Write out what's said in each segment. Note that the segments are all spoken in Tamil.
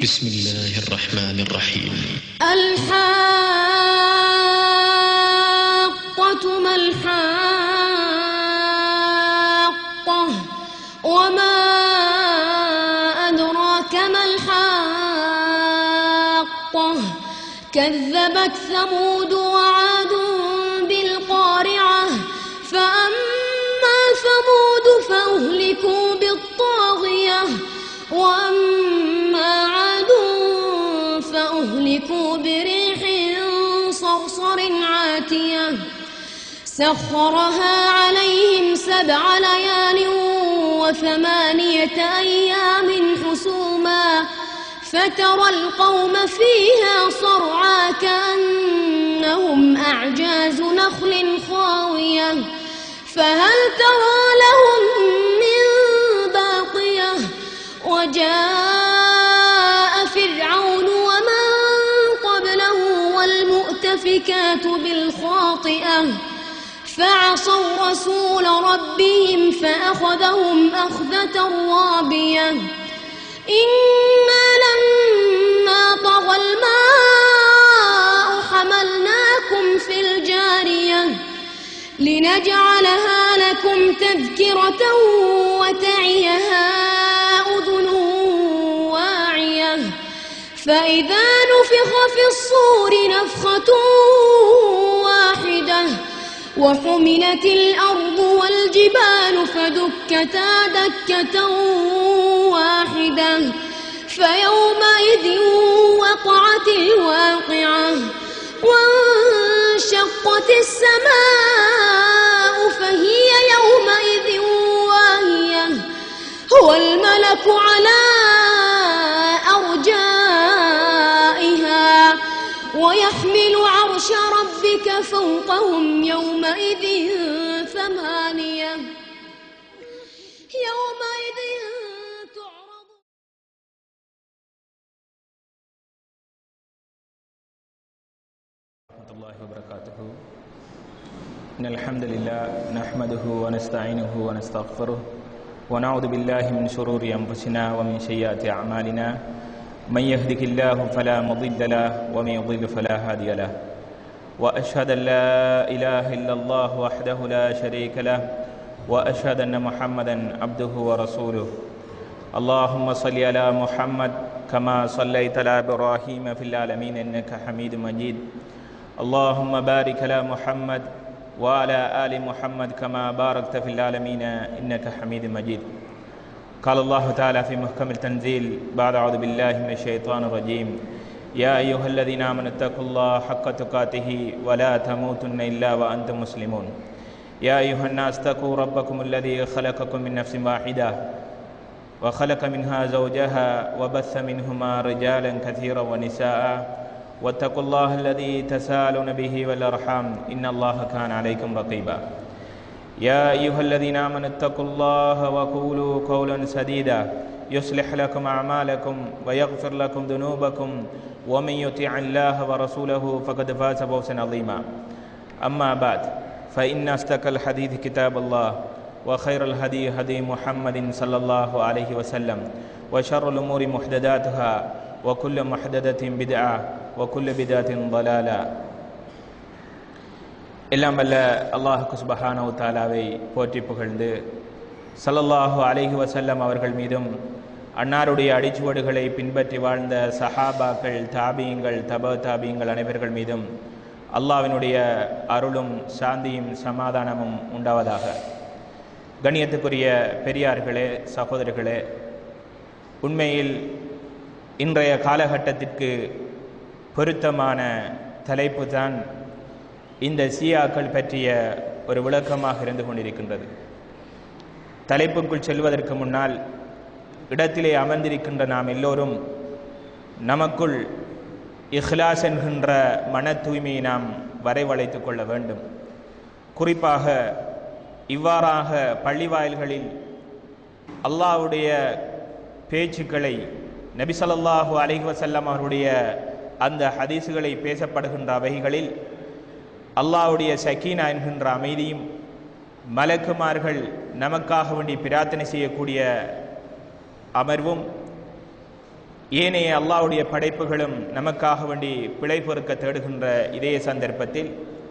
بسم الله الرحمن الرحيم الحاقة ما الحاقة وما أدراك ما الحاقة كذبت ثمود وعاد بالقارعة فأما ثمود فأهلكوا بالطاغية وأما عاد فأهلكوا بريح صرصر عاتية سخرها عليهم سبع ليال وثمانية أيام حسوما فترى القوم فيها صرعى كأنهم أعجاز نخل خاوية فهل ترى لهم من باقية وجاء فرعون ومن قبله والمؤتفكات بالخاطئة فعصوا رسول ربهم فأخذهم أخذة رابية إنا لما طغى الماء حملناكم في الجارية لنجعلها لكم تذكرة وتعيها أذن واعية فإذا نفخ في الصور نفخة واحدة وحملت الأرض والجبال فدكتا دكة واحدة فيومئذ وقعت الواقعة وانشقت السماء فهي يومئذ واهية هو الملك على أرجائها ويحمل عرش ربك فوقهم يومئذ ثمانية يومئذ تعرض ورحمة الله وبركاته إن الحمد لله نحمده ونستعينه ونستغفره ونعوذ بالله من شرور أنفسنا ومن سيئات أعمالنا من يهدك الله فلا مضل له ومن يضل فلا هادي له وأشهد أن لا إله إلا الله وحده لا شريك له وأشهد أن محمدا عبده ورسوله اللهم صل على محمد كما صليت على إبراهيم في العالمين إنك حميد مجيد اللهم بارك على محمد وعلى آل محمد كما باركت في العالمين إنك حميد مجيد قال الله تعالى في محكم التنزيل بعد أعوذ بالله من الشيطان الرجيم يا أيها الذين آمنوا اتقوا الله حق تقاته ولا تموتن إلا وأنتم مسلمون يا أيها الناس اتقوا ربكم الذي خلقكم من نفس واحدة وخلق منها زوجها وبث منهما رجالا كثيرا ونساء واتقوا الله الذي تسالون به والأرحام إن الله كان عليكم رقيبا يا أيها الذين آمنوا اتقوا الله وقولوا قولا سديدا يصلح لكم أعمالكم ويغفر لكم ذنوبكم ومن يطع الله ورسوله فقد فاز فوزا عظيما أما بعد فإن أصدق الحديث كتاب الله وخير الهدي هدي محمد صلى الله عليه وسلم وشر الأمور محدثاتها وكل محدثة بدعة وكل بدعة ضلالة எல்லாம் வல்ல அல்லாஹுக்கு சுபஹானவு தாலாவை போற்றி புகழ்ந்து சல்லல்லாஹு அலைஹி வசல்லம் அவர்கள் மீதும் அன்னாருடைய அடிச்சுவடுகளை பின்பற்றி வாழ்ந்த சஹாபாக்கள் தாபியங்கள் தப தாபியங்கள் அனைவர்கள் மீதும் அல்லாவினுடைய அருளும் சாந்தியும் சமாதானமும் உண்டாவதாக கண்ணியத்துக்குரிய பெரியார்களே சகோதரர்களே உண்மையில் இன்றைய காலகட்டத்திற்கு பொருத்தமான தலைப்பு தான் இந்த சியாக்கள் பற்றிய ஒரு விளக்கமாக இருந்து கொண்டிருக்கின்றது தலைப்புக்குள் செல்வதற்கு முன்னால் இடத்திலே அமர்ந்திருக்கின்ற நாம் எல்லோரும் நமக்குள் இஹ்லாஸ் என்கின்ற மன தூய்மையை நாம் வரைவழைத்துக் கொள்ள வேண்டும் குறிப்பாக இவ்வாறாக பள்ளிவாயல்களில் அல்லாஹ்வுடைய பேச்சுக்களை நபி ஸல்லல்லாஹு அலைஹி வஸல்லம் அவருடைய அந்த ஹதீஸுகளை பேசப்படுகின்ற அவைகளில் அல்லாஹ்வுடைய சக்கீனா என்கின்ற அமைதியும் மலக்குமார்கள் நமக்காக வேண்டி பிரார்த்தனை செய்யக்கூடிய அமர்வும் ஏனைய அல்லாஹ்வுடைய படைப்புகளும் நமக்காக வேண்டி பிழை பொறுக்க தேடுகின்ற இதே சந்தர்ப்பத்தில்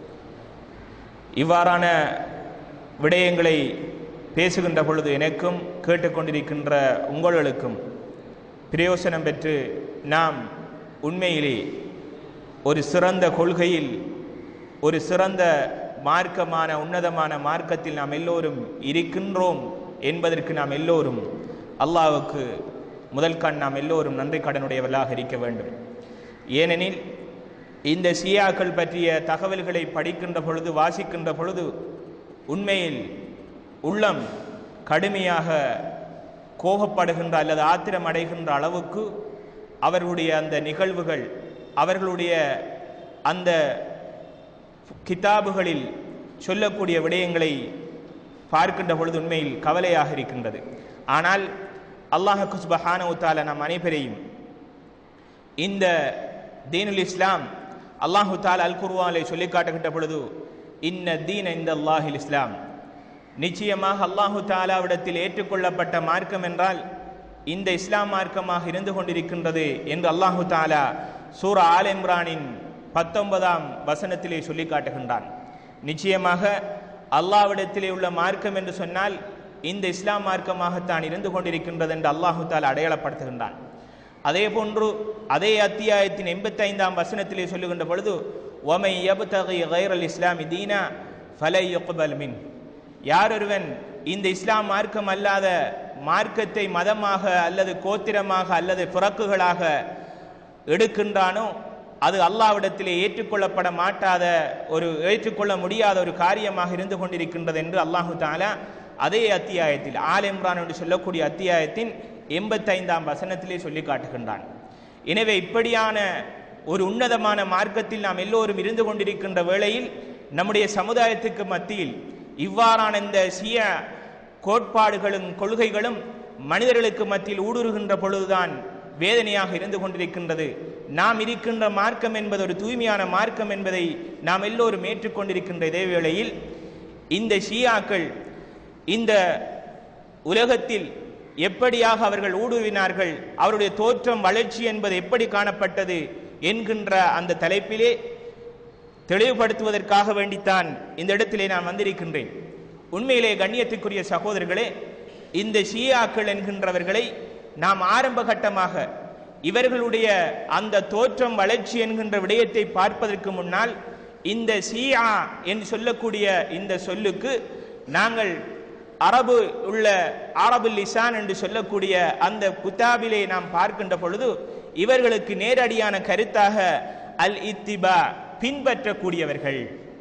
இவ்வாறான விடயங்களை பேசுகின்ற பொழுது எனக்கும் கேட்டுக்கொண்டிருக்கின்ற உங்களுக்கும் பிரயோசனம் பெற்று நாம் உண்மையிலே ஒரு சிறந்த கொள்கையில் ஒரு சிறந்த மார்க்கமான உன்னதமான மார்க்கத்தில் நாம் எல்லோரும் இருக்கின்றோம் என்பதற்கு நாம் எல்லோரும் அல்லாஹ்வுக்கு முதல் கண் நாம் எல்லோரும் நன்றி கடனுடையவர்களாக இருக்க வேண்டும் ஏனெனில் இந்த சியாக்கள் பற்றிய தகவல்களை படிக்கின்ற பொழுது வாசிக்கின்ற பொழுது உண்மையில் உள்ளம் கடுமையாக கோபப்படுகின்ற அல்லது ஆத்திரம் அடைகின்ற அளவுக்கு அவர்களுடைய அந்த நிகழ்வுகள் அவர்களுடைய அந்த கிதாபுகளில் சொல்லக்கூடிய விடயங்களை பார்க்கின்ற பொழுது உண்மையில் கவலையாக இருக்கின்றது ஆனால் அல்லாஹ் குஸ்பஹான உத்தால நம் அனைவரையும் இந்த தீனுல் இஸ்லாம் அல்லாஹு தால் அல் குர்வாலை சொல்லி காட்டுகின்ற பொழுது இன்ன தீன இந்த அல்லாஹில் இஸ்லாம் நிச்சயமாக அல்லாஹு தாலாவிடத்தில் ஏற்றுக்கொள்ளப்பட்ட மார்க்கம் என்றால் இந்த இஸ்லாம் மார்க்கமாக இருந்து கொண்டிருக்கின்றது என்று அல்லாஹு தாலா சூர ஆல் இம்ரானின் பத்தொன்பதாம் வசனத்திலே சொல்லி காட்டுகின்றான் நிச்சயமாக அல்லாவிடத்திலே உள்ள மார்க்கம் என்று சொன்னால் இந்த இஸ்லாம் மார்க்கமாகத்தான் இருந்து கொண்டிருக்கின்றது என்று அல்லாஹு தாலா அடையாளப்படுத்துகின்றான் அதே போன்று அதே அத்தியாயத்தின் எண்பத்தி ஐந்தாம் வசனத்திலே சொல்லுகின்ற பொழுது ஒமை யபுதகி கைரல் இஸ்லாமி தீனா ஃபலை யுக்பல் மின் யாரொருவன் இந்த இஸ்லாம் மார்க்கம் அல்லாத மார்க்கத்தை மதமாக அல்லது கோத்திரமாக அல்லது பிறக்குகளாக எடுக்கின்றானோ அது அல்லாவிடத்திலே ஏற்றுக்கொள்ளப்பட மாட்டாத ஒரு ஏற்றுக்கொள்ள முடியாத ஒரு காரியமாக இருந்து கொண்டிருக்கின்றது என்று அல்லாஹு தாலா அதே அத்தியாயத்தில் ஆல் இம்ரான் என்று சொல்லக்கூடிய அத்தியாயத்தின் எண்பத்தைந்தாம் வசனத்திலே சொல்லி காட்டுகின்றான் எனவே இப்படியான ஒரு உன்னதமான மார்க்கத்தில் நாம் எல்லோரும் இருந்து கொண்டிருக்கின்ற வேளையில் நம்முடைய சமுதாயத்துக்கு மத்தியில் இவ்வாறான இந்த சிய கோட்பாடுகளும் கொள்கைகளும் மனிதர்களுக்கு மத்தியில் ஊடுருகின்ற பொழுதுதான் வேதனையாக இருந்து கொண்டிருக்கின்றது நாம் இருக்கின்ற மார்க்கம் என்பது ஒரு தூய்மையான மார்க்கம் என்பதை நாம் எல்லோரும் ஏற்றுக்கொண்டிருக்கின்ற இதே வேளையில் இந்த ஷியாக்கள் இந்த உலகத்தில் எப்படியாக அவர்கள் ஊடுருவினார்கள் அவருடைய தோற்றம் வளர்ச்சி என்பது எப்படி காணப்பட்டது என்கின்ற அந்த தலைப்பிலே தெளிவுபடுத்துவதற்காக வேண்டித்தான் இந்த இடத்திலே நான் வந்திருக்கின்றேன் உண்மையிலே கண்ணியத்துக்குரிய சகோதரர்களே இந்த ஷியாக்கள் என்கின்றவர்களை நாம் ஆரம்ப கட்டமாக இவர்களுடைய அந்த தோற்றம் வளர்ச்சி என்கின்ற விடயத்தை பார்ப்பதற்கு முன்னால் இந்த ஷியா என்று சொல்லக்கூடிய இந்த சொல்லுக்கு நாங்கள் அரபு உள்ள அரபுல் லிசான் என்று சொல்லக்கூடிய அந்த குத்தாபிலே நாம் பார்க்கின்ற பொழுது இவர்களுக்கு நேரடியான கருத்தாக அல் இத்திபா பின்பற்றக்கூடியவர்கள்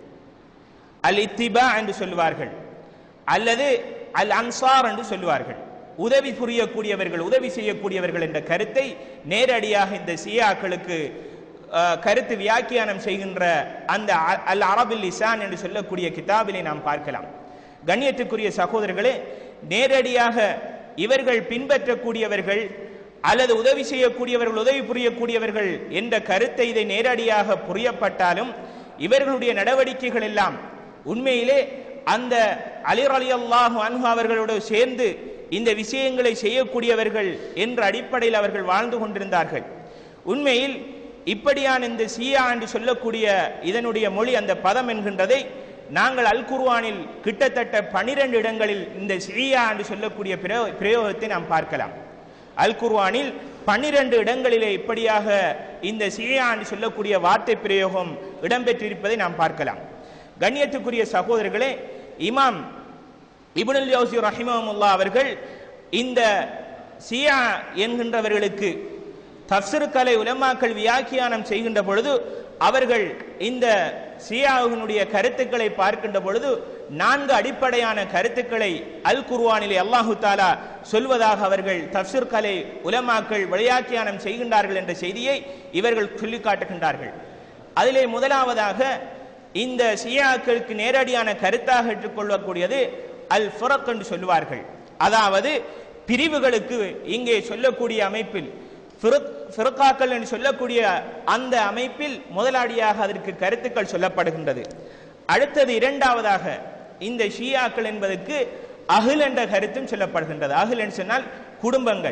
அல் இத்திபா என்று சொல்வார்கள் அல்லது அல் அன்சார் என்று சொல்வார்கள் உதவி புரியக்கூடியவர்கள் உதவி செய்யக்கூடியவர்கள் என்ற கருத்தை நேரடியாக இந்த சியாக்களுக்கு அஹ், கருத்து வியாக்கியானம் செய்கின்ற அந்த அ- அல் அரபுல் லிசான் என்று சொல்லக்கூடிய கிதாபிலே நாம் பார்க்கலாம் கண்ணியத்துக்குரிய சகோதரர்களே நேரடியாக இவர்கள் பின்பற்றக்கூடியவர்கள் அல்லது உதவி செய்யக்கூடியவர்கள் உதவி புரியக்கூடியவர்கள் என்ற கருத்தை இதை நேரடியாக புரியப்பட்டாலும் இவர்களுடைய நடவடிக்கைகள் எல்லாம் உண்மையிலே அந்த அலிர் அலி அல்லாஹு அன்ஹு அவர்களோடு சேர்ந்து இந்த விஷயங்களை செய்யக்கூடியவர்கள் என்ற அடிப்படையில் அவர்கள் வாழ்ந்து கொண்டிருந்தார்கள் உண்மையில் இப்படியான இந்த சியா என்று சொல்லக்கூடிய இதனுடைய மொழி அந்த பதம் என்கின்றதை நாங்கள் அல் குர்ஆனில் கிட்டத்தட்ட பனிரெண்டு இடங்களில் இந்த சியா என்று சொல்லக்கூடிய பிரயோ- பிரயோகத்தை நாம் பார்க்கலாம் அல் குர்ஆனில் பன்னிரண்டு இடங்களிலே இப்படியாக இந்த சியா என்று சொல்லக்கூடிய வார்த்தை பிரயோகம் இடம்பெற்றிருப்பதை நாம் பார்க்கலாம் கண்ணியத்துக்குரிய சகோதரர்களே இமாம் இப்னுல் யௌசி ரஹிமஹுல்லா அவர்கள் இந்த சியா என்கின்றவர்களுக்கு தஃப்ஸிர் கலை உலமாக்கள் வியாக்கியானம் செய்கின்ற பொழுது அவர்கள் இந்த சியாவினுடைய கருத்துக்களை பார்க்கின்ற பொழுது நான்கு அடிப்படையான கருத்துக்களை அல் குர்ஆனிலே அல்லாஹு தாலா சொல்வதாக அவர்கள் தஃப்ஸிர் கலை உலமாக்கள் விளையாக்கியானம் செய்கின்றார்கள் என்ற செய்தியை இவர்கள் சொல்லி காட்டுகின்றார்கள் அதிலே முதலாவதாக இந்த ஷியாக்களுக்கு நேரடியான கருத்தாக ஏற்றுக்கொள்ளக்கூடியது அல் ஃபுரக் என்று சொல்லுவார்கள் அதாவது பிரிவுகளுக்கு இங்கே சொல்லக்கூடிய அமைப்பில் ஃபிருக்- ஃபிருக்காக்கள் என்று சொல்லக்கூடிய அந்த அமைப்பில் முதலாடியாக அதற்கு கருத்துக்கள் சொல்லப்படுகின்றது அடுத்தது இரண்டாவதாக இந்த ஷியாக்கள் என்பதற்கு அகில் என்ற கருத்தும் சொல்லப்படுகின்றது அகில் என்று சொன்னால் குடும்பங்கள்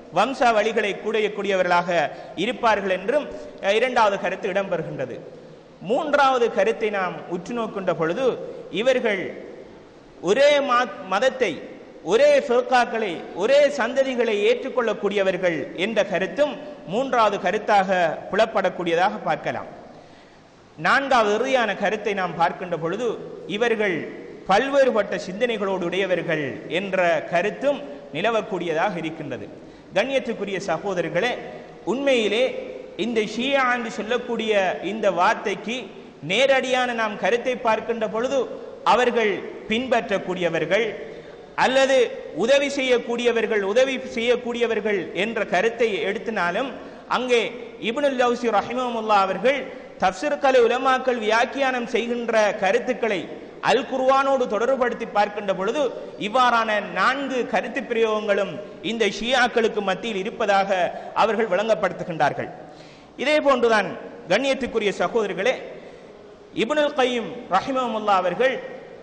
வம்ச வழிகளை கூடையக்கூடியவர்களாக இருப்பார்கள் என்றும் அஹ், இரண்டாவது கருத்து இடம்பெறுகின்றது மூன்றாவது கருத்தை நாம் உற்று நோக்கின்ற பொழுது இவர்கள் ஒரே மா- மதத்தை ஒரே ஃபிர்காக்களை ஒரே சந்ததிகளை ஏற்றுக்கொள்ளக்கூடியவர்கள் என்ற கருத்தும் மூன்றாவது கருத்தாக புலப்படக்கூடியதாக பார்க்கலாம் நான்காவது இறுதியான கருத்தை நாம் பார்க்கின்ற பொழுது இவர்கள் பல்வேறுபட்ட சிந்தனைகளோடு உடையவர்கள் என்ற கருத்தும் நிலவக்கூடியதாக இருக்கின்றது கண்ணியத்துக்குரிய சகோதரர்களே உண்மையிலே இந்த ஷியா என்று சொல்லக்கூடிய இந்த வார்த்தைக்கு நேரடியான நாம் கருத்தை பார்க்கின்ற பொழுது அவர்கள் பின்பற்றக்கூடியவர்கள் அல்லது உதவி செய்யக்கூடியவர்கள் உதவி செய்யக்கூடியவர்கள் என்ற கருத்தை எடுத்தினாலும் அங்கே இப்னுல் லவ்சி ரஹிமமுல்லா அவர்கள் தப்சிர் கலை உலமாக்கள் வியாக்கியானம் செய்கின்ற கருத்துக்களை அல் குர்ஆனோடு தொடர்புபடுத்தி பார்க்கின்ற பொழுது இவ்வாறான நான்கு கருத்து பிரயோகங்களும் இந்த ஷியாக்களுக்கு மத்தியில் இருப்பதாக அவர்கள் விளங்கப்படுத்துகின்றார்கள் இதே போன்றுதான் கண்ணியத்துக்குரிய சகோதரர்களே இப்னுல் கையும் ரஹிமமுல்லா அவர்கள்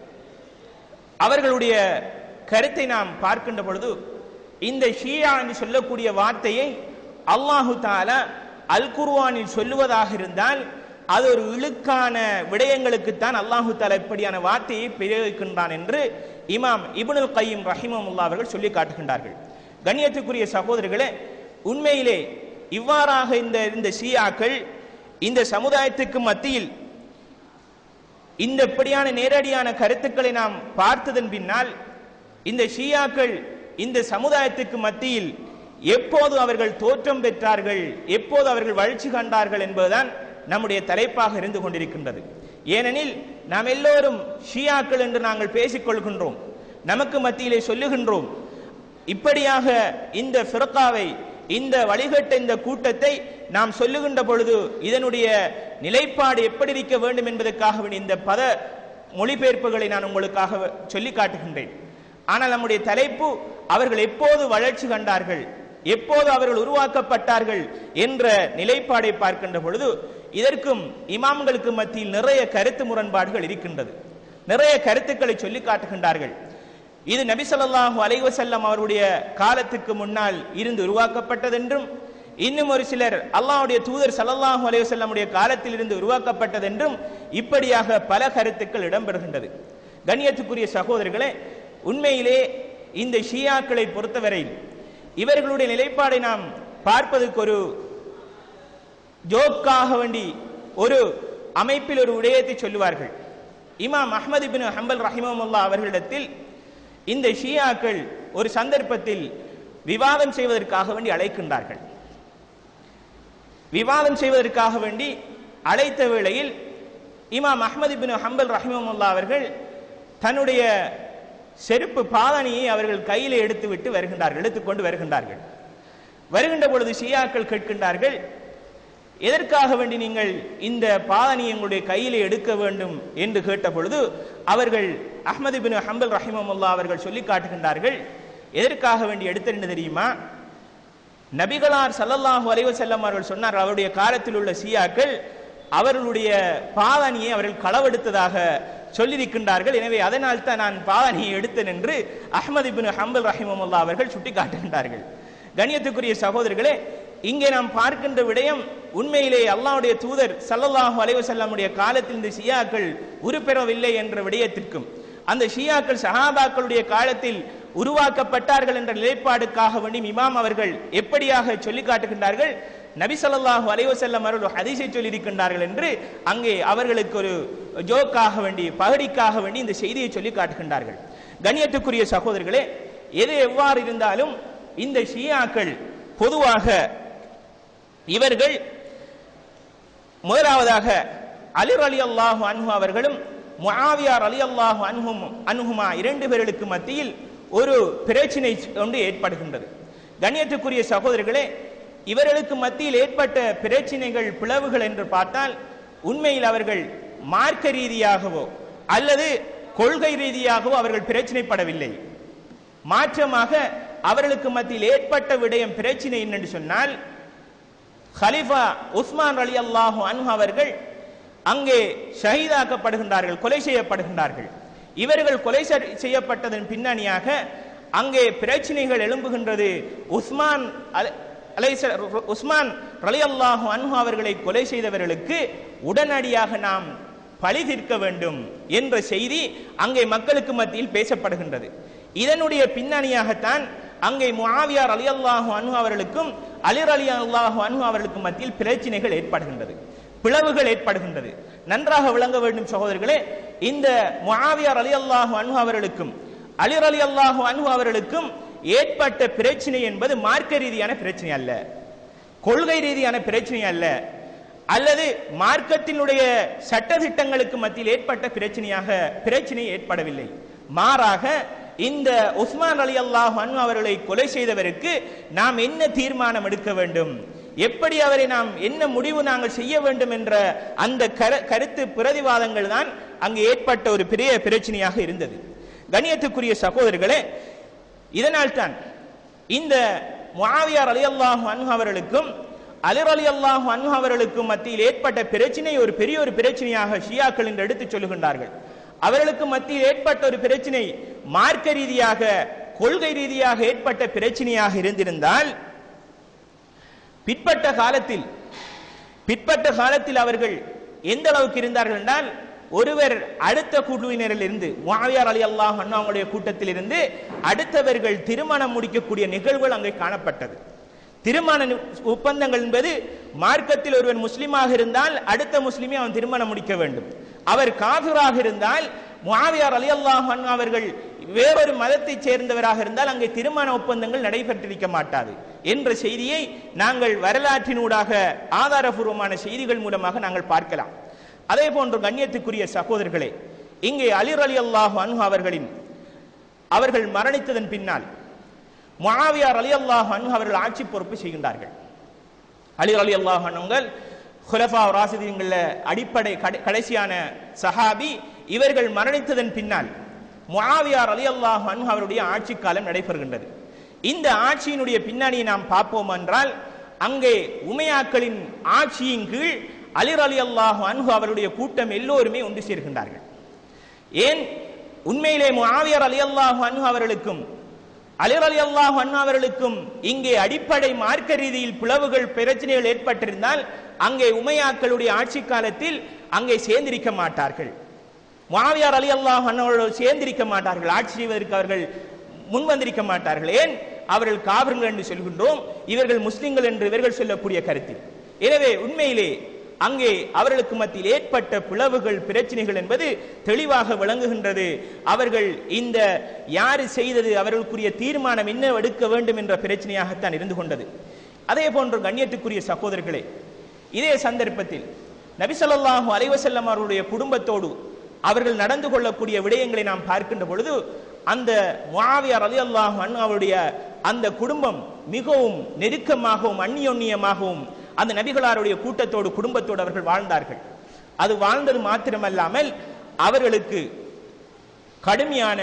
அவர்களுடைய கருத்தை நாம் பார்க்கின்ற பொழுது இந்த ஷியா என்று சொல்லக்கூடிய வார்த்தையை அல்லாஹு தாலா அல் குர்ஆனில் சொல்லுவதாக இருந்தால் அது ஒரு இழுக்கான விடயங்களுக்குத்தான் அல்லாஹு தாலா இப்படியான வார்த்தையை பிரயோகிக்கின்றான் என்று இமாம் இப்னுல் கையும் ரஹிமமுல்லா அவர்கள் சொல்லி காட்டுகின்றார்கள் கண்ணியத்துக்குரிய சகோதரர்களே உண்மையிலே இவ்வாறாக இந்த இந்த ஷியாக்கள் இந்த சமுதாயத்துக்கு மத்தியில் இந்த இப்படியான நேரடியான கருத்துக்களை நாம் பார்த்ததன் பின்னால் இந்த ஷியாக்கள் இந்த சமுதாயத்துக்கு மத்தியில் எப்போது அவர்கள் தோற்றம் பெற்றார்கள் எப்போது அவர்கள் வளர்ச்சி கண்டார்கள் என்பதுதான் நம்முடைய தலைப்பாக இருந்து கொண்டிருக்கின்றது ஏனெனில் நாம் எல்லோரும் ஷியாக்கள் என்று நாங்கள் பேசிக் கொள்கின்றோம் நமக்கு மத்தியிலே சொல்லுகின்றோம் இப்படியாக இந்த ஃபிரக்காவை இந்த வழிகட்ட இந்த கூட்டத்தை நாம் சொல்லுகின்ற பொழுது இதனுடைய நிலைப்பாடு எப்படி இருக்க வேண்டும் என்பதற்காக வேண்டி இந்த பத மொழிபெயர்ப்புகளை நான் உங்களுக்காக சொல்லி காட்டுகின்றேன் ஆனால் நம்முடைய தலைப்பு அவர்கள் எப்போது வளர்ச்சி கண்டார்கள் எப்போது அவர்கள் உருவாக்கப்பட்டார்கள் என்ற நிலைப்பாடை பார்க்கின்ற பொழுது இதற்கும் இமாம்களுக்கு மத்தியில் நிறைய கருத்து முரண்பாடுகள் இருக்கின்றது நிறைய கருத்துக்களை சொல்லி காட்டுகின்றார்கள் இது நபி ஸல்லல்லாஹு அலைஹி வஸல்லம் அவருடைய காலத்துக்கு முன்னால் இருந்து உருவாக்கப்பட்டதென்றும் இன்னும் ஒரு சிலர் அல்லாஹ்வுடைய தூதர் ஸல்லல்லாஹு அலைஹி வஸல்லமுடைய காலத்தில் இருந்து உருவாக்கப்பட்டதென்றும் இப்படியாக பல கருத்துக்கள் இடம்பெறுகின்றது கண்ணியத்துக்குரிய சகோதரர்களே உண்மையிலே இந்த ஷியாக்களை பொறுத்தவரையில் இவர்களுடைய நிலைப்பாடை நாம் பார்ப்பதற்கு ஒரு ஜோக்காக வேண்டி ஒரு அமைப்பில் ஒரு விடயத்தை சொல்லுவார்கள் இமாம் அஹ்மது பின் ஹம்பல் ரஹிமமுல்லா அவர்களிடத்தில் இந்த ஷியாக்கள் ஒரு சந்தர்ப்பத்தில் விவாதம் செய்வதற்காக வேண்டி அழைக்கின்றார்கள் விவாதம் செய்வதற்காக வேண்டி அழைத்த வேளையில் இமாம் அஹ்மது பின் ஹம்பல் ரஹிமமுல்லா அவர்கள் தன்னுடைய செருப்பு பாதணியை அவர்கள் கையில் எடுத்துவிட்டு வருகின்றார்கள் எடுத்துக்கொண்டு வருகின்றார்கள் வருகின்ற பொழுது ஷியாக்கள் கேட்கின்றார்கள் எதற்காக வேண்டி நீங்கள் இந்த பாதணியை உங்களுடைய கையிலே எடுக்க வேண்டும் என்று கேட்ட பொழுது அவர்கள் அஹ்மது பின் ஹம்பல் ரஹிமமுல்லா அவர்கள் சொல்லி காட்டுகின்றார்கள் எதற்காக வேண்டி எடுத்தேன்னு தெரியுமா நபிகளார் ஸல்லல்லாஹு அலைஹி வஸல்லம் அவர்கள் சொன்னார் அவருடைய காலத்தில் உள்ள ஷியாக்கள் அவர்களுடைய பாதணியை அவர்கள் களவெடுத்ததாக சொல்லியிருக்கின்றார்கள் எனவே அதனால் தான் நான் பாதணியை எடுத்தேன் என்று அஹ்மது பின் ஹம்பல் ரஹிமமுல்லா அவர்கள் சுட்டிக்காட்டுகின்றார்கள் கண்ணியத்துக்குரிய சகோதரர்களே இங்கே நாம் பார்க்கின்ற விடயம் உண்மையிலே அல்லாஹ்வுடைய தூதர் ஸல்லல்லாஹு அலைஹி வஸல்லமுடைய காலத்தில் இந்த ஷியாக்கள் உருப்பெறவில்லை என்ற விடயத்திற்கும் அந்த ஷியாக்கள் சஹாபாக்களுடைய காலத்தில் உருவாக்கப்பட்டார்கள் என்ற நிலைப்பாடுக்காக வேண்டி இமாம் அவர்கள் எப்படியாக சொல்லி காட்டுகின்றார்கள் நபி ஸல்லல்லாஹு அலைஹி வஸல்லம் அவர்கள் ஹதீஸை சொல்லியிருக்கின்றார்கள் என்று அங்கே அவர்களுக்கு ஒரு ஜோக்காக வேண்டி பகடிக்காக வேண்டி இந்த செய்தியை சொல்லி காட்டுகின்றார்கள் கண்ணியத்துக்குரிய சகோதரர்களே எது எவ்வாறு இருந்தாலும் இந்த ஷியாக்கள் பொதுவாக இவர்கள் முதலாவதாக அலிர் அலி அல்லாஹு அன்ஹு அவர்களும் முஆவியார் அலி அல்லாஹு அன்ஹும் அன்ஹுமா இரண்டு பேர்களுக்கு மத்தியில் ஒரு பிரச்சினை ஒன்று ஏற்படுகின்றது கண்ணியத்துக்குரிய சகோதரர்களே இவர்களுக்கு மத்தியில் ஏற்பட்ட பிரச்சினைகள் பிளவுகள் என்று பார்த்தால் உண்மையில் அவர்கள் மார்க்க ரீதியாகவோ அல்லது கொள்கை ரீதியாகவோ அவர்கள் பிரச்சினைப்படவில்லை மாற்றமாக அவர்களுக்கு மத்தியில் ஏற்பட்ட விடயம் பிரச்சினை என்னென்று சொன்னால் ஹலிஃபா உஸ்மான் அலி அல்லாஹு அன்ஹு அவர்கள் அங்கே ஷஹீதாக்கப்படுகின்றார்கள் கொலை செய்யப்படுகின்றார்கள் இவர்கள் கொலை செ- செய்யப்பட்டதன் பின்னணியாக அங்கே பிரச்சனைகள் எழும்புகின்றது உஸ்மான் அல- அலைஹிஸ்ஸ- ரு- உஸ்மான் ரலியல்லாஹு அன்ஹு அவர்களை கொலை செய்தவர்களுக்கு உடனடியாக நாம் பழி தீர்க்க வேண்டும் என்ற செய்தி அங்கே மக்களுக்கு மத்தியில் பேசப்படுகின்றது இதனுடைய பின்னணியாகத்தான் அங்கே முஆவியார் ரலியல்லாஹு அன்ஹு அவர்களுக்கும் அலி ரலியல்லாஹு அன்ஹு அவர்களுக்கும் மத்தியில் பிரச்சனைகள் ஏற்படுகின்றது பிளவுகள் ஏற்படுகின்றது நன்றாக விளங்க வேண்டும் சகோதரர்களே இந்த முஆவியார் ரலியல்லாஹு அன்ஹு அவர்களுக்கும் அலி ரலியல்லாஹு அன்ஹு அவர்களுக்கும் ஏற்பட்ட பிரச்சனை என்பது மார்க்க ரீதியான பிரச்சனை அல்ல கொள்கை ரீதியான பிரச்சனை அல்ல அல்லது மார்க்கத்தினுடைய சட்டதிட்டங்களுக்கு மத்தியில் ஏற்பட்ட பிரச்சனையாக பிரச்சனை ஏற்படவில்லை மாறாக இந்த உஸ்மான் அலி அல்லாஹ் அவர்களை கொலை செய்தவருக்கு நாம் என்ன தீர்மானம் எடுக்க வேண்டும் எப்படி அவரை நாம் என்ன முடிவு நாங்கள் செய்ய வேண்டும் என்ற அந்த கரு- கருத்து பிரதிவாதங்கள் தான் அங்கு ஏற்பட்ட ஒரு பெரிய பிரச்சனையாக இருந்தது கண்ணியத்துக்குரிய சகோதரர்களே இதனால்தான் இந்த முஆவியார் ரலியல்லாஹு அன்ஹு அவர்களுக்கும் அலிர் ரலியல்லாஹு அன்ஹு அவர்களுக்கும் மத்தியில் ஏற்பட்ட பிரச்சனை ஒரு பெரிய ஒரு பிரச்சனையாக ஷியாக்கள் என்று எடுத்துச் சொல்லுகின்றார்கள் அவர்களுக்கு மத்தியில் ஏற்பட்ட ஒரு பிரச்சனை மார்க்க ரீதியாக கொள்கை ரீதியாக ஏற்பட்ட பிரச்சனையாக இருந்திருந்தால் பிற்பட்ட காலத்தில் பிற்பட்ட காலத்தில் அவர்கள் எந்த அளவுக்கு இருந்தார்கள் என்றால் ஒருவர் அடுத்த குழுவினரில் இருந்து முஆவியார் அலி அல்லாஹ் அவங்களுடைய கூட்டத்தில் இருந்து அடுத்தவர்கள் திருமணம் முடிக்கக்கூடிய நிகழ்வுகள் அங்கே காணப்பட்டது திருமண நி- ஒப்பந்தங்கள் என்பது மார்க்கத்தில் ஒருவன் முஸ்லிமாக இருந்தால் அடுத்த முஸ்லிமை அவன் திருமணம் முடிக்க வேண்டும் அவர் காபிராக இருந்தால் முஆவியார் அலி அல்லாஹ் அவர்கள் வேறொரு மதத்தைச் சேர்ந்தவராக இருந்தால் அங்கே திருமண ஒப்பந்தங்கள் நடைபெற்றிருக்க மாட்டாது என்ற செய்தியை நாங்கள் வரலாற்றினூடாக ஆதாரபூர்வமான செய்திகள் மூலமாக நாங்கள் பார்க்கலாம் அதே போன்று கண்ணியத்துக்குரிய சகோதரர்களே இங்கே அலிர் அலி அல்லாஹ் அன்ஹு அவர்களின் அவர்கள் மரணித்ததன் பின்னால் முஆவியார் அலி அல்லாஹ் அன்ஹு அவர்கள் ஆட்சி பொறுப்பு செய்கின்றார்கள் அலி அலி அல்லாஹ் அன்ஹுங்கள் ஹுலஃபா ராசிதீன்கள அடிப்படை கடை- கடைசியான சஹாபி இவர்கள் மரணித்ததன் பின்னால் முஆவியார் அலி அல்லாஹ் அன்ஹு அவருடைய ஆட்சி காலம் நடைபெறுகின்றது இந்த ஆட்சியினுடைய பின்னணியை நாம் பார்ப்போம் என்றால் அங்கே உமையாக்களின் ஆட்சியின் கீழ் அலிர் அலி அல்லாஹ் அன்ஹு அவருடைய கூட்டம் எல்லோருமே ஒன்று சேர்கின்றார்கள் ஏன் உண்மையிலே முஆவியர் அலி அல்லாஹு அன்ஹு அவர்களுக்கும் அலிர் அலி அல்லாஹு அன்ஹு அவர்களுக்கும் இங்கே அடிப்படை மார்க்க ரீதியில் பிளவுகள் பிரச்சனைகள் ஏற்பட்டிருந்தால் அங்கே உமையாக்களுடைய ஆட்சி காலத்தில் அங்கே சேர்ந்திருக்க மாட்டார்கள் முஆவியார் அலி அல்லாஹ் அவர்களோடு சேர்ந்திருக்க மாட்டார்கள் ஆட்சி செய்வதற்கு அவர்கள் முன்வந்திருக்க மாட்டார்கள் ஏன் அவர்கள் காவிர்கள் என்று சொல்கின்றோம் இவர்கள் முஸ்லிம்கள் என்று இவர்கள் சொல்லக்கூடிய கருத்தில் எனவே உண்மையிலே அங்கே அவர்களுக்கு மத்தியில் ஏற்பட்ட பிளவுகள் பிரச்சனைகள் என்பது தெளிவாக விளங்குகின்றது அவர்கள் இந்த யாரு செய்தது அவர்களுக்குரிய தீர்மானம் என்ன எடுக்க வேண்டும் என்ற பிரச்சனையாகத்தான் இருந்து கொண்டது அதே போன்று கண்ணியத்துக்குரிய சகோதரர்களே இதே சந்தர்ப்பத்தில் நபி ஸல்லல்லாஹு அலைஹி வஸல்லம் அவருடைய குடும்பத்தோடு அவர்கள் நடந்து கொள்ளக்கூடிய விடயங்களை நாம் பார்க்கின்ற பொழுது அந்த முஆவியா ரலியல்லாஹு அன்ஹு அவருடைய அந்த குடும்பம் மிகவும் நெருக்கமாகவும் அந்நியோன்னியமாகவும் அந்த நபிகளாருடைய கூட்டத்தோடு குடும்பத்தோடு அவர்கள் வாழ்ந்தார்கள் அது வாழ்ந்தது மாத்திரமல்லாமல் அவர்களுக்கு கடுமையான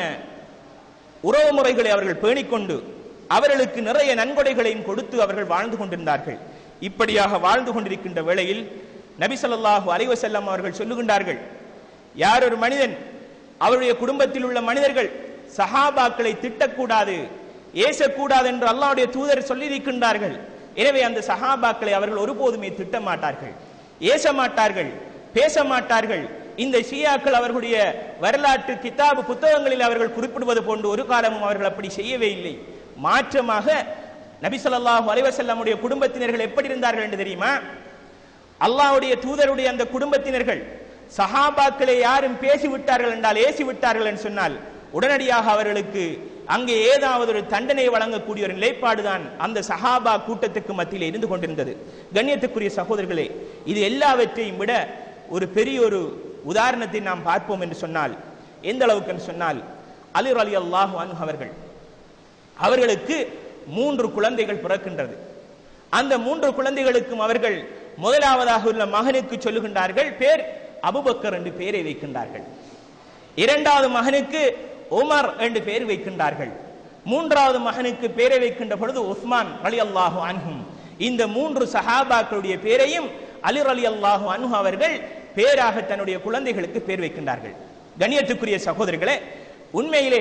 உறவு முறைகளை அவர்கள் பேணிக்கொண்டு அவர்களுக்கு நிறைய நன்கொடைகளையும் கொடுத்து அவர்கள் வாழ்ந்து கொண்டிருந்தார்கள் இப்படியாக வாழ்ந்து கொண்டிருக்கின்ற வேளையில் நபி ஸல்லல்லாஹு அலைஹி வஸல்லம் அவர்கள் சொல்லுகின்றார்கள் யார் ஒரு மனிதன் அவருடைய குடும்பத்தில் உள்ள மனிதர்கள் சஹாபாக்களை திட்டக்கூடாது ஏசக்கூடாது என்று அல்லாஹ்வுடைய தூதர் சொல்லியிருக்கின்றார்கள் எனவே அந்த சஹாபாக்களை அவர்கள் ஒருபோதுமே திட்ட மாட்டார்கள் ஏச மாட்டார்கள் பேச மாட்டார்கள் இந்த ஷியாக்கள் அவர்களுடைய வரலாற்று கிதாபு புத்தகங்களில் அவர்கள் குறிப்பிடுவது போன்று ஒரு காலமும் அவர்கள் அப்படி செய்யவே இல்லை மாற்றமாக நபி ஸல்லல்லாஹு அலைஹி வஸல்லமுடைய குடும்பத்தினர்கள் எப்படி இருந்தார்கள் என்று தெரியுமா அல்லாஹ்வுடைய தூதருடைய அந்த குடும்பத்தினர்கள் சஹாபாக்களை யாரும் பேசி விட்டார்கள் என்றால் ஏசி விட்டார்கள் என்று சொன்னால் உடனடியாக அவர்களுக்கு அங்கே ஏதாவது ஒரு தண்டனை வழங்கக்கூடிய ஒரு நிலைப்பாடுதான் அந்த சஹாபா கூட்டத்துக்கு மத்தியில் இருந்து கொண்டிருந்தது கண்ணியத்துக்குரிய சகோதரர்களே இது எல்லாவற்றையும் விட ஒரு பெரிய ஒரு உதாரணத்தை நாம் பார்ப்போம் என்று சொன்னால் எந்த அளவுக்கு என்று சொன்னால் அலிர் அலி அல்லாஹு அன்ஹு அவர்கள் அவர்களுக்கு மூன்று குழந்தைகள் பிறக்கின்றது அந்த மூன்று குழந்தைகளுக்கும் அவர்கள் முதலாவதாக உள்ள மகனுக்கு சொல்லுகின்றார்கள் பேர் அபுபக்கர் என்று பெயரை வைக்கின்றார்கள் இரண்டாவது மகனுக்கு உமர் என்று பெயர் வைக்கின்றார்கள் மூன்றாவது மகனுக்கு பெயரை வைக்கின்ற பொழுது உஸ்மான் அலி அல்லாஹு அன்ஹும் இந்த மூன்று சஹாபாக்களுடைய பேரையும் அலிர் அலி அல்லாஹு அன்ஹு அவர்கள் பேராக தன்னுடைய குழந்தைகளுக்கு பேர் வைக்கின்றார்கள் கண்ணியத்துக்குரிய சகோதரர்களே உண்மையிலே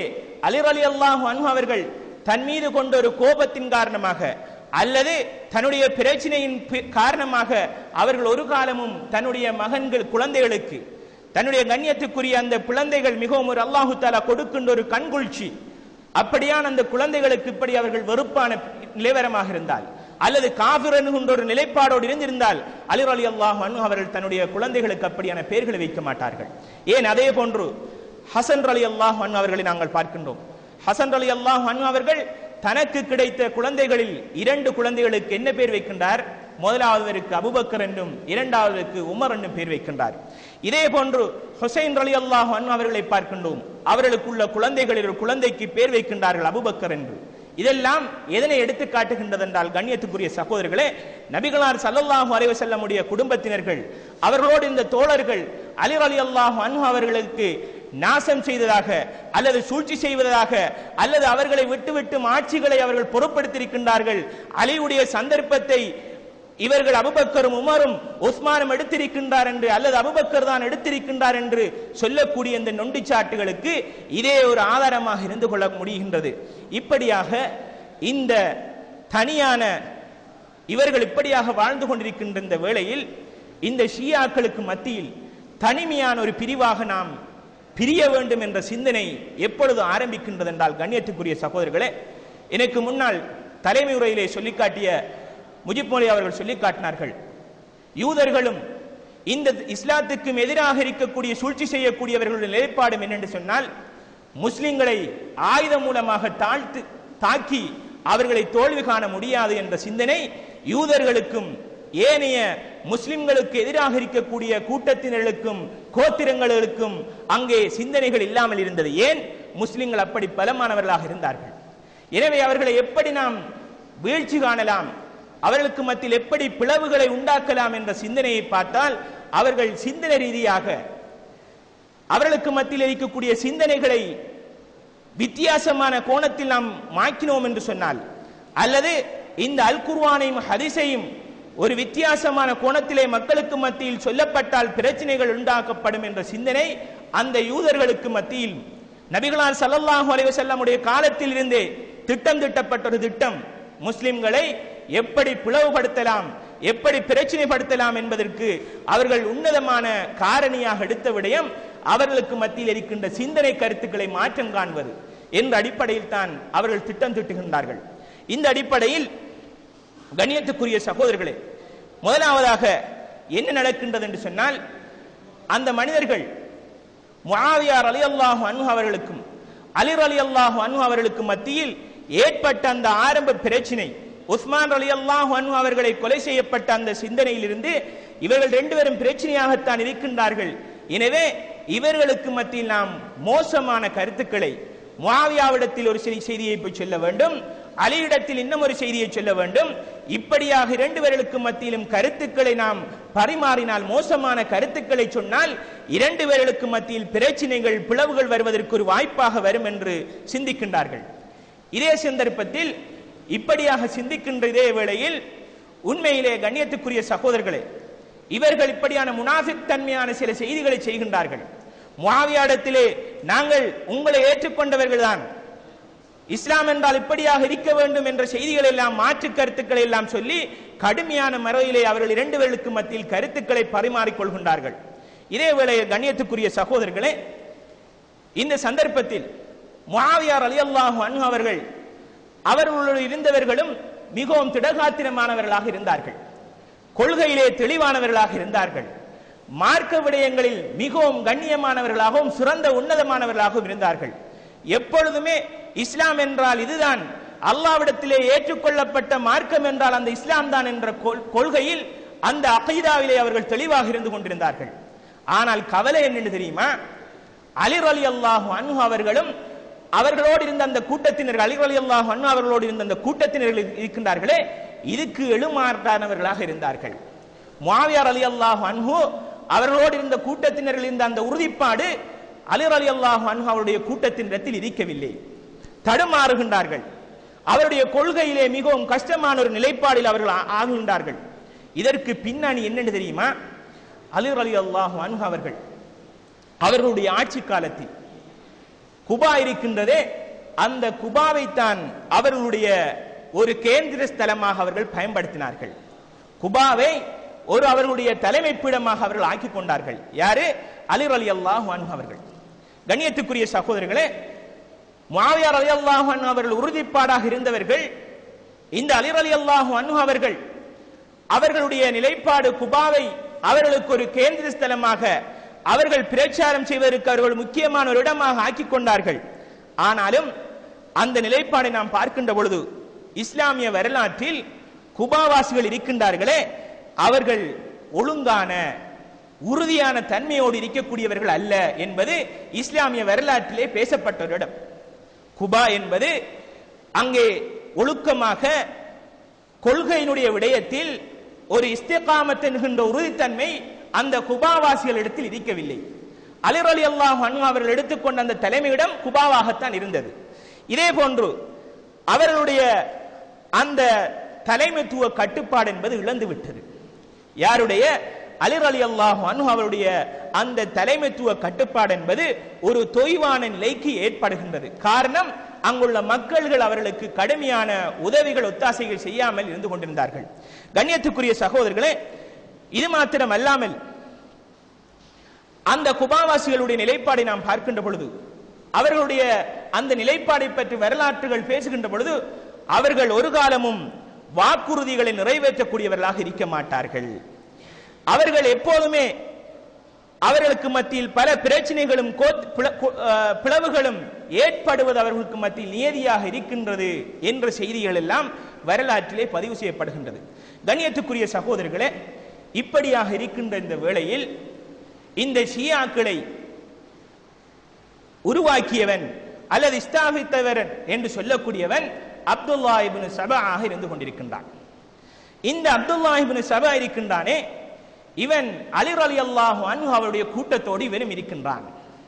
அலிர் அலி அல்லாஹு அன்ஹு அவர்கள் தன் மீது கொண்ட ஒரு கோபத்தின் காரணமாக அல்லது தன்னுடைய பிரச்சனையின் பி- காரணமாக அவர்கள் ஒரு காலமும் தன்னுடைய மகன்கள் குழந்தைகளுக்கு தன்னுடைய கண்ணியத்துக்குரிய அந்த குழந்தைகள் மிகவும் ஒரு அல்லாஹு தாலா கொடுக்கின்ற ஒரு கண்குளிர்ச்சி அப்படியான அந்த குழந்தைகளுக்கு இப்படி அவர்கள் வெறுப்பான நிலைவரமாக இருந்தால் அல்லது காபிர் என்கின்ற ஒரு நிலைப்பாடோடு இருந்திருந்தால் அலிர் அலி அல்லாஹ் அவர்கள் தன்னுடைய குழந்தைகளுக்கு அப்படியான பெயர்களை வைக்க மாட்டார்கள் ஏன் அதே போன்று ஹசன் அலி அல்லாஹ் அவர்களை நாங்கள் பார்க்கின்றோம் ஹசன் அலி அல்லாஹ் அவர்கள் தனக்கு கிடைத்த குழந்தைகளில் இரண்டு குழந்தைகளுக்கு என்ன பேர் வைக்கின்றார் முதலாவதற்கு அபுபக்கர் என்றும் இரண்டாவதற்கு உமர் என்றும் பேர் வைக்கின்றார் இதே போன்று ஹுசைன் அலி அல்லாஹ் அவர்களை பார்க்கின்றோம் அவர்களுக்குள்ள குழந்தைகளில் ஒரு குழந்தைக்கு பேர் வைக்கின்றார்கள் அபுபக்கர் என்று இதெல்லாம் எதனை எடுத்து காட்டுகின்றது என்றால் கண்ணியத்துக்குரிய சகோதரர்களே நபிகளார் ஸல்லல்லாஹு அலைஹி வஸல்லமுடைய குடும்பத்தினர்கள் அவர்களோடு இந்த தோழர்கள் அலி அலி அல்லாஹ் அன்ஹு அவர்களுக்கு நாசம் செய்ததாக அல்லது சூழ்ச்சி செய்வதாக அல்லது அவர்களை விட்டுவிட்டு ஆட்சிகளை அவர்கள் பொறுப்படுத்தியிருக்கின்றார்கள் அலியுடைய சந்தர்ப்பத்தை இவர்கள் அபுபக்கரும் உமரும் உஸ்மானும் எடுத்திருக்கின்றார் என்று அல்லது அபுபக்கர் தான் எடுத்திருக்கின்றார் என்று சொல்லக்கூடிய இந்த நொண்டிச்சாட்டுகளுக்கு இதே ஒரு ஆதாரமாக இருந்து கொள்ள முடிகின்றது இப்படியாக இந்த தனியான இவர்கள் இப்படியாக வாழ்ந்து கொண்டிருக்கின்ற இந்த வேளையில் இந்த ஷியாக்களுக்கு மத்தியில் தனிமையான ஒரு பிரிவாக நாம் பிரிய வேண்டும் என்ற சிந்தனை எப்பொழுது ஆரம்பிக்கின்றது என்றால் கண்ணியத்துக்குரிய சகோதரர்களே எனக்கு முன்னால் தலைமை உரையிலே சொல்லிக் காட்டிய முஜிப் மொழி அவர்கள் சொல்லிக் காட்டினார்கள் யூதர்களும் இந்த இஸ்லாத்துக்கும் எதிராக இருக்கக்கூடிய சூழ்ச்சி செய்யக்கூடியவர்களுடைய நிலைப்பாடும் என்னென்று சொன்னால் முஸ்லிம்களை ஆயுதம் மூலமாக தாழ்த்து தாக்கி அவர்களை தோல்வி காண முடியாது என்ற சிந்தனை யூதர்களுக்கும் ஏனைய முஸ்லிம்களுக்கு எதிராக இருக்கக்கூடிய கூட்டத்தினர்களுக்கும் கோத்திரங்களுக்கும் அங்கே சிந்தனைகள் இல்லாமல் இருந்தது ஏன் முஸ்லிம்கள் அப்படி பலமானவர்களாக இருந்தார்கள் எனவே அவர்களை எப்படி நாம் வீழ்ச்சி காணலாம் அவர்களுக்கு மத்தியில் எப்படி பிளவுகளை உண்டாக்கலாம் என்ற சிந்தனையை பார்த்தால் அவர்கள் சிந்தனை ரீதியாக அவர்களுக்கு மத்தியில் இருக்கக்கூடிய சிந்தனைகளை வித்தியாசமான கோணத்தில் நாம் மாக்கினோம் என்று சொன்னால் அல்லது இந்த அல் குர்ஆனையும் ஹதீஸையும் ஒரு வித்தியாசமான கோணத்திலே மக்களுக்கு மத்தியில் சொல்லப்பட்டால் பிரச்சனைகள் உண்டாக்கப்படும் என்ற சிந்தனை அந்த யூதர்களுக்கு மத்தியில் நபிகளார் ஸல்லல்லாஹு அலைஹி வஸல்லமுடைய காலத்தில் இருந்தே திட்டம் திட்டப்பட்ட ஒரு திட்டம் முஸ்லிம்களை எப்படி பிளவுபடுத்தலாம் எப்படி பிரச்சனைப்படுத்தலாம் என்பதற்கு அவர்கள் உன்னதமான காரணியாக எடுத்த விடயம் அவர்களுக்கு மத்தியில் இருக்கின்ற சிந்தனை கருத்துக்களை மாற்றம் காண்பது என்ற அடிப்படையில் தான் அவர்கள் திட்டம் திட்டுகின்றார்கள் இந்த அடிப்படையில் கண்ணியத்துக்குரிய சகோதரர்களே முதலாவதாக என்ன நடக்கின்றது என்று சொன்னால் அந்த மனிதர்கள் முஆவியார் அலி அல்லாஹு அன்ஹு அவர்களுக்கும் அலிர் அலி அல்லாஹு அன்ஹு அவர்களுக்கும் மத்தியில் ஏற்பட்ட அந்த ஆரம்ப பிரச்சினை உஸ்மான் அலி அல்லாஹு அன்ஹு அவர்களை கொலை செய்யப்பட்ட அந்த சிந்தனையிலிருந்து இவர்கள் ரெண்டு பேரும் பிரச்சனையாகத்தான் இருக்கின்றார்கள் எனவே இவர்களுக்கு மத்தியில் நாம் மோசமான கருத்துக்களை முஆவியாவிடத்தில் ஒரு செய்தி- செய்தியை போய் சொல்ல வேண்டும் அலியிடத்தில் இன்னும் ஒரு செய்தியை சொல்ல வேண்டும் இப்படியாக இரண்டு பேர்களுக்கு மத்தியிலும் கருத்துக்களை நாம் பரிமாறினால் மோசமான கருத்துக்களை சொன்னால் இரண்டு பேர்களுக்கு மத்தியில் பிரச்சினைகள் பிளவுகள் வருவதற்கு ஒரு வாய்ப்பாக வரும் என்று சிந்திக்கின்றார்கள் இதே சந்தர்ப்பத்தில் இப்படியாக சிந்திக்கின்ற இதே வேளையில் உண்மையிலே கண்ணியத்துக்குரிய சகோதரர்களே இவர்கள் இப்படியான முனாஃபிக் தன்மையான சில செய்திகளை செய்கின்றார்கள் முஆவியாடத்திலே நாங்கள் உங்களை ஏற்றுக்கொண்டவர்கள் தான் இஸ்லாம் என்றால் இப்படியாக இருக்க வேண்டும் என்ற செய்திகள் எல்லாம் மாற்று கருத்துக்களை எல்லாம் சொல்லி கடுமையான முறையிலே அவர்கள் இரண்டு பேர்களுக்கு மத்தியில் கருத்துக்களை பரிமாறிக் கொள்கின்றார்கள் இதே வேளையில் கண்ணியத்துக்குரிய சகோதரர்களே இந்த சந்தர்ப்பத்தில் முஆவியார் ரலியல்லாஹு அன்ஹு அவர்கள் அவர்களோடு இருந்தவர்களும் மிகவும் திடகாத்திரமானவர்களாக இருந்தார்கள் கொள்கையிலே தெளிவானவர்களாக இருந்தார்கள் மார்க்க விடயங்களில் மிகவும் கண்ணியமானவர்களாகவும் சிறந்த உன்னதமானவர்களாகவும் இருந்தார்கள் எப்பொழுதுமே இஸ்லாம் என்றால் இதுதான் அல்லாவிடத்திலே ஏற்றுக்கொள்ளப்பட்ட மார்க்கம் என்றால் அந்த இஸ்லாம் தான் என்ற கொள்- கொள்கையில் அந்த அகைதாவிலே அவர்கள் தெளிவாக இருந்து கொண்டிருந்தார்கள் ஆனால் கவலை என்னன்னு தெரியுமா அலிர் அலி அல்லாஹு அன்ஹு அவர்களும் அவர்களோடு இருந்த அந்த கூட்டத்தினர்கள் அலிர் அலி அல்லாஹு அன்ஹு அவர்களோடு இருந்த அந்த கூட்டத்தினர்கள் இருக்கின்றார்களே இதுக்கு எழுமாறானவர்களாக இருந்தார்கள் முஆவியார் அலி அல்லாஹு அன்ஹு அவர்களோடு இருந்த கூட்டத்தினர்கள் இருந்த அந்த உறுதிப்பாடு அலிர் அலி அல்லாஹு அன்ஹு அவருடைய கூட்டத்தினரிடத்தில் இருக்கவில்லை தடுமாறுகின்றார்கள் அவருடைய கொள்கையிலே மிகவும் கஷ்டமான ஒரு நிலைப்பாடில் அவர்கள் ஆ- ஆகுகின்றார்கள் இதற்கு பின்னணி என்னன்னு தெரியுமா அலிர் அலி அல்லாஹு அன்ஹு அவர்கள் அவர்களுடைய ஆட்சி காலத்தில் குபா இருக்கின்றதே அந்த குபாவைத்தான் அவர்களுடைய ஒரு கேந்திர ஸ்தலமாக அவர்கள் பயன்படுத்தினார்கள் குபாவை ஒரு அவர்களுடைய தலைமைப்பிடமாக அவர்கள் ஆக்கிக் கொண்டார்கள் யாரு அலிர் அலி அல்லாஹ் அவர்கள் கண்ணியத்துக்குரிய சகோதரர்களே முஆவியார் அலி அல்லாஹ் அவர்கள் உறுதிப்பாடாக இருந்தவர்கள் இந்த அலிர் அலி அல்லாஹ் அவர்கள் அவர்களுடைய நிலைப்பாடு குபாவை அவர்களுக்கு ஒரு கேந்திர ஸ்தலமாக அவர்கள் பிரச்சாரம் செய்வதற்கு அவர்கள் முக்கியமான ஒரு இடமாக ஆக்கிக் கொண்டார்கள் ஆனாலும் அந்த நிலைப்பாடை நாம் பார்க்கின்ற பொழுது இஸ்லாமிய வரலாற்றில் குபாவாசிகள் இருக்கின்றார்களே அவர்கள் ஒழுங்கான உறுதியான தன்மையோடு இருக்கக்கூடியவர்கள் அல்ல என்பது இஸ்லாமிய வரலாற்றிலே பேசப்பட்ட ஒரு இடம் குபா என்பது அங்கே ஒழுக்கமாக கொள்கையினுடைய விடயத்தில் ஒரு இஸ்திகாமத் என்கின்ற உறுதித்தன்மை அந்த குபாவாசிகள் இடத்தில் இருக்கவில்லை அலிர் அலி அல்லாஹ் அன்ஹு அவர்கள் எடுத்துக்கொண்ட அந்த தலைமையிடம் குபாவாகத்தான் இருந்தது இதே போன்று அவர்களுடைய அந்த தலைமைத்துவ கட்டுப்பாடு என்பது இழந்து விட்டது யாருடைய அலிர் அலி அல்லாஹ் அன்ஹு அவருடைய அந்த தலைமைத்துவ கட்டுப்பாடு என்பது ஒரு தொய்வான நிலைக்கு ஏற்படுகின்றது காரணம் அங்குள்ள மக்கள்கள் அவர்களுக்கு கடுமையான உதவிகள் ஒத்தாசைகள் செய்யாமல் இருந்து கொண்டிருந்தார்கள் கண்ணியத்துக்குரிய சகோதரர்களே இது மாத்திரம் அல்லாமல் அந்த குபாவாசிகளுடைய நிலைப்பாடை நாம் பார்க்கின்ற பொழுது அவர்களுடைய அந்த நிலைப்பாடை பற்றி வரலாற்றுகள் பேசுகின்ற பொழுது அவர்கள் ஒரு காலமும் வாக்குறுதிகளை நிறைவேற்றக்கூடியவர்களாக இருக்க மாட்டார்கள் அவர்கள் எப்போதுமே அவர்களுக்கு மத்தியில் பல பிரச்சனைகளும் கோத்- பிள- கு- அஹ், பிளவுகளும் ஏற்படுவது அவர்களுக்கு மத்தியில் நியதியாக இருக்கின்றது என்ற செய்திகள் எல்லாம் வரலாற்றிலே பதிவு செய்யப்படுகின்றது கண்ணியத்துக்குரிய சகோதரர்களே இப்படியாக இருக்கின்ற இந்த வேளையில் இந்த ஷியாக்களை உருவாக்கியவன் அல்லது ஸ்தாபித்தவன் என்று சொல்லக்கூடியவன் அப்துல்லா இப்னு சபாக இருந்து கொண்டிருக்கின்றான் இந்த அப்துல்லா இப்னு சபா இருக்கின்றானே இவன் அலிர் அலி அல்லாஹு அன்ஹு அவருடைய கூட்டத்தோடு இவனும் இருக்கின்றான்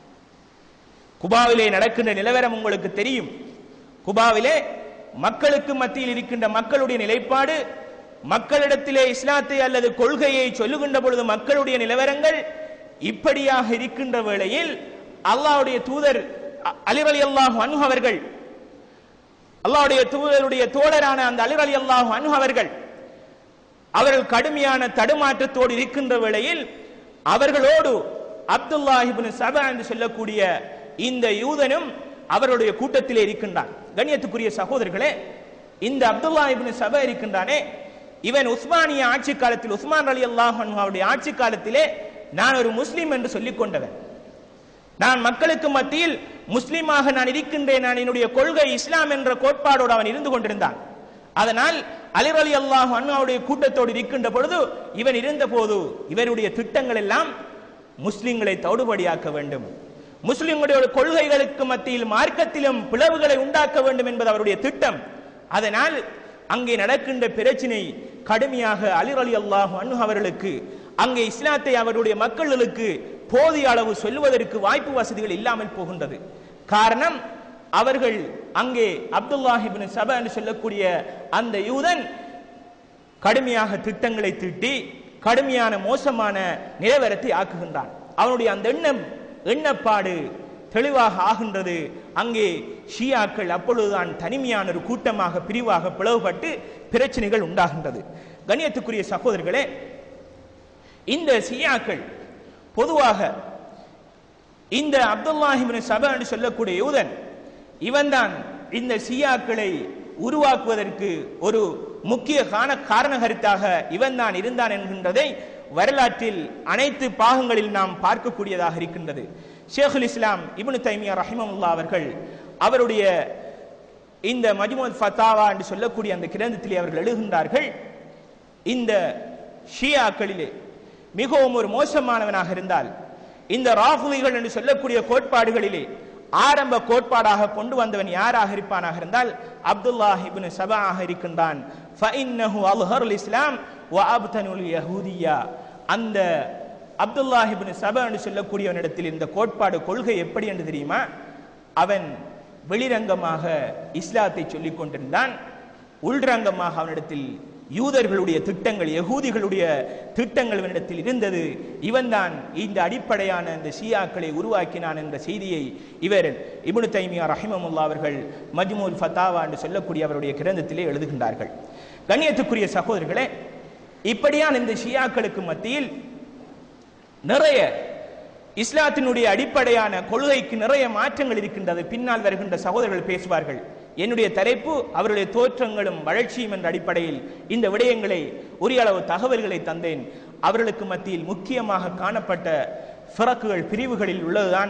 குபாவிலே நடக்கின்ற நிலவரம் உங்களுக்கு தெரியும் குபாவிலே மக்களுக்கு மத்தியில் இருக்கின்ற மக்களுடைய நிலைப்பாடு மக்களிடத்திலே இஸ்லாத்தை அல்லது கொள்கையை சொல்லுகின்ற பொழுது மக்களுடைய நிலவரங்கள் இப்படியாக இருக்கின்ற வேளையில் அல்லாஹ்வுடைய தூதர் அ- அலிர் அலி அல்லாஹு அன்ஹு அவர்கள் அல்லாஹ்வுடைய தூதருடைய தோழரான அந்த அலிர் அலி அல்லாஹு அன்ஹு அவர்கள் அவர்கள் கடுமையான தடுமாற்றத்தோடு இருக்கின்ற வேளையில் அவர்களோடு அப்துல்லா இப்னு சபா என்று சொல்லக்கூடிய இந்த யூதனும் அவர்களுடைய கூட்டத்திலே இருக்கின்றான் கண்ணியத்துக்குரிய சகோதரர்களே இந்த அப்துல்லா இப்னு சபா இருக்கின்றானே இவன் உஸ்மானிய ஆட்சி காலத்தில் உஸ்மான் அலி அல்லாஹ் அவருடைய ஆட்சி காலத்திலே நான் ஒரு முஸ்லிம் என்று சொல்லிக் கொண்டவன் நான் மக்களுக்கு மத்தியில் முஸ்லீமாக நான் இருக்கின்றேன் நான் என்னுடைய கொள்கை இஸ்லாம் என்ற கோட்பாடோடு அவன் இருந்து கொண்டிருந்தான் அதனால் அலிர் அலி அல்லாஹ் அண்ணாவுடைய கூட்டத்தோடு இருக்கின்ற பொழுது இவன் இருந்த போது இவருடைய திட்டங்கள் எல்லாம் முஸ்லிம்களை தௌடுபடியாக்க வேண்டும் முஸ்லிம்களுடைய கொள்கைகளுக்கு மத்தியில் மார்க்கத்திலும் பிளவுகளை உண்டாக்க வேண்டும் என்பது அவருடைய திட்டம் அதனால் அங்கே நடக்கின்ற பிரச்சினை கடுமையாக அலிர் அலி அல்லாஹ் அன்ஹு அவர்களுக்கு அங்கே இஸ்லாத்தை அவருடைய மக்களுக்கு போதிய அளவு சொல்லுவதற்கு வாய்ப்பு வசதிகள் இல்லாமல் போகின்றது காரணம் அவர்கள் அங்கே அப்துல்லாஹிபின் சபா என்று சொல்லக்கூடிய அந்த யூதன் கடுமையாக திட்டங்களை தீட்டி கடுமையான மோசமான நிலவரத்தை ஆக்குகின்றான் அவனுடைய அந்த எண்ணம் எண்ணப்பாடு தெளிவாக ஆகின்றது அங்கே ஷியாக்கள் அப்பொழுதுதான் தனிமையான ஒரு கூட்டமாக பிரிவாக பிளவுபட்டு பிரச்சனைகள் உண்டாகின்றது கண்ணியத்துக்குரிய சகோதரர்களே இந்த ஷியாக்கள் பொதுவாக இந்த அப்துல்லாஹிபின் சபா என்று சொல்லக்கூடிய யூதன் இவன்தான் இந்த ஷியாக்களை உருவாக்குவதற்கு ஒரு முக்கிய காரண காரணகரித்தாக இவன் தான் இருந்தான் என்கின்றதை வரலாற்றில் அனைத்து பாகங்களில் நாம் பார்க்கக்கூடியதாக இருக்கின்றது ஷேகுல் இஸ்லாம் இப்னு தைமியா ரஹிமமுல்லா அவர்கள் அவருடைய இந்த மஜ்முத் ஃபத்தாவா என்று சொல்லக்கூடிய அந்த கிரந்தத்திலே அவர்கள் எழுகின்றார்கள் இந்த ஷியாக்களிலே மிகவும் ஒரு மோசமானவனாக இருந்தால் இந்த ராஃபுலிகள் என்று சொல்லக்கூடிய கோட்பாடுகளிலே ஆரம்ப கோட்பாடாக கொண்டு வந்தவன் யாராக இருப்பானாக இருந்தால் அப்துல்லாஹ் இப்னு சபாக இருக்கின்றான் ஃபஇன்னஹு அல்ஹருல் இஸ்லாம் வ அப்தனுல் யஹூதியா அந்த அப்துல்லாஹ் இப்னு சபா என்று சொல்லக்கூடியவனிடத்தில் இந்த கோட்பாடு கொள்கை எப்படி என்று தெரியுமா அவன் வெளிரங்கமாக இஸ்லாத்தை சொல்லிக் கொண்டிருந்தான் உள்ரங்கமாக அவனிடத்தில் யூதர்களுடைய திட்டங்கள் யகூதிகளுடைய திட்டங்கள் இவனிடத்தில் இருந்தது இவன்தான் இந்த அடிப்படையான இந்த ஷியாக்களை உருவாக்கினான் என்ற செய்தியை இவர் இப்னு தைமியா ரஹிமமுல்லா அவர்கள் மஜ்மூல் ஃபத்தாவா என்று சொல்லக்கூடிய அவருடைய கிரந்தத்திலே எழுதுகின்றார்கள் கண்ணியத்துக்குரிய சகோதரர்களே இப்படியான இந்த ஷியாக்களுக்கு மத்தியில் நிறைய இஸ்லாத்தினுடைய அடிப்படையான கொள்கைக்கு நிறைய மாற்றங்கள் இருக்கின்றது பின்னால் வருகின்ற சகோதரர்கள் பேசுவார்கள் என்னுடைய தலைப்பு அவருடைய தோற்றங்களும் வளர்ச்சியும் என்ற அடிப்படையில் இந்த விடயங்களை உரிய அளவு தகவல்களை தந்தேன் அவர்களுக்கு மத்தியில் முக்கியமாக காணப்பட்ட ஃபிரக்குகள் பிரிவுகளில் உள்ளதுதான்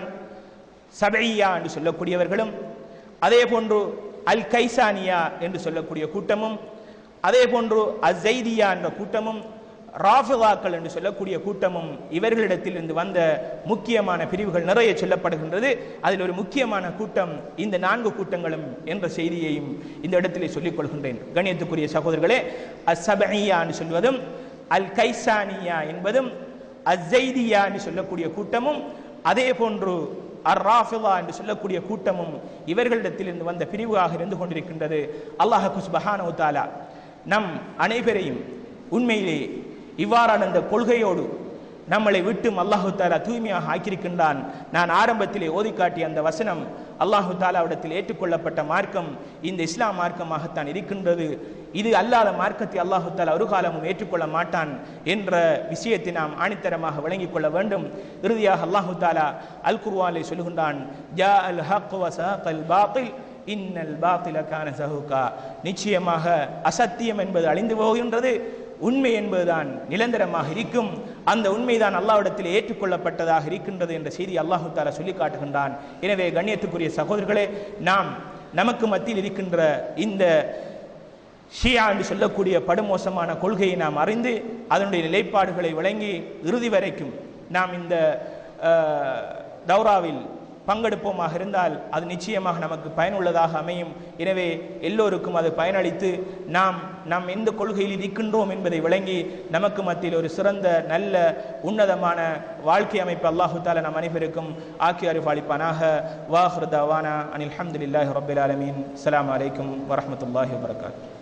சபையா என்று சொல்லக்கூடியவர்களும் அதே போன்று அல் கைசானியா என்று சொல்லக்கூடிய கூட்டமும் அதே போன்று அசைதியா என்ற கூட்டமும் ராஃபிதாக்கள் என்று சொல்லக்கூடிய கூட்டமும் இவர்களிடத்திலிருந்து வந்த முக்கியமான பிரிவுகள் நிறைய சொல்லப்படுகின்றது அதில் ஒரு முக்கியமான கூட்டம் இந்த நான்கு கூட்டங்களும் என்ற செய்தியையும் இந்த இடத்திலே சொல்லிக் கொள்கின்றேன் கணியத்துக்குரிய சகோதரர்களே அசபையா என்று சொல்வதும் அல் கைசானியா என்பதும் அசைதியா என்று சொல்லக்கூடிய கூட்டமும் அதே போன்று அர் ராஃபிதா என்று சொல்லக்கூடிய கூட்டமும் இவர்களிடத்திலிருந்து வந்த பிரிவாக இருந்து கொண்டிருக்கின்றது அல்லாஹ் குஸ்பஹானு தாலா நம் அனைவரையும் உண்மையிலே இவ்வாறான இந்த கொள்கையோடு நம்மளை விட்டும் அல்லாஹு தாலா தூய்மையாக ஆக்கியிருக்கின்றான் நான் ஆரம்பத்திலே ஓதி காட்டிய அந்த வசனம் அல்லாஹு தாலாவிடத்தில் ஏற்றுக்கொள்ளப்பட்ட மார்க்கம் இந்த இஸ்லாம் மார்க்கமாகத்தான் இருக்கின்றது இது அல்லாத மார்க்கத்தை அல்லாஹு தாலா ஒரு காலமும் ஏற்றுக்கொள்ள மாட்டான் என்ற விஷயத்தை நாம் ஆணித்தரமாக விளங்கிக் கொள்ள வேண்டும் இறுதியாக அல்லாஹு தாலா அல் குர்வாலை சொல்கின்றான் ஜா அல் ஹக் வசல் பாத்தில் இன்னல் பாத்தில கான சஹுகா நிச்சயமாக அசத்தியம் என்பது அழிந்து போகின்றது உண்மை என்பதுதான் நிரந்தரமாக இருக்கும் அந்த உண்மைதான் அல்லாவிடத்தில் ஏற்றுக்கொள்ளப்பட்டதாக இருக்கின்றது என்ற செய்தி அல்லாஹு தாலா சொல்லி காட்டுகின்றான் எனவே கண்ணியத்துக்குரிய சகோதரர்களே நாம் நமக்கு மத்தியில் இருக்கின்ற இந்த ஷியா என்று சொல்லக்கூடிய படுமோசமான கொள்கையை நாம் அறிந்து அதனுடைய நிலைப்பாடுகளை வழங்கி இறுதி வரைக்கும் நாம் இந்த அஹ், தௌராவில் பங்கெடுப்போமாக இருந்தால் அது நிச்சயமாக நமக்கு பயனுள்ளதாக அமையும் எனவே எல்லோருக்கும் அது பயனளித்து நாம் நாம் எந்த கொள்கையில் இருக்கின்றோம் என்பதை விளங்கி நமக்கு மத்தியில் ஒரு சிறந்த நல்ல உன்னதமான வாழ்க்கை அமைப்பு அல்லாஹு தாலா நம் அனைவருக்கும் ஆக்கி அறிவாளிப்பானாக வாஹ்ருதாவானா அனில் அஹமதுல்லாஹி ரபில் ஆலமீன் அஸ்ஸலாமு அலைக்கும் வரஹ்மத்துல்லாஹி வபரகாத்துஹு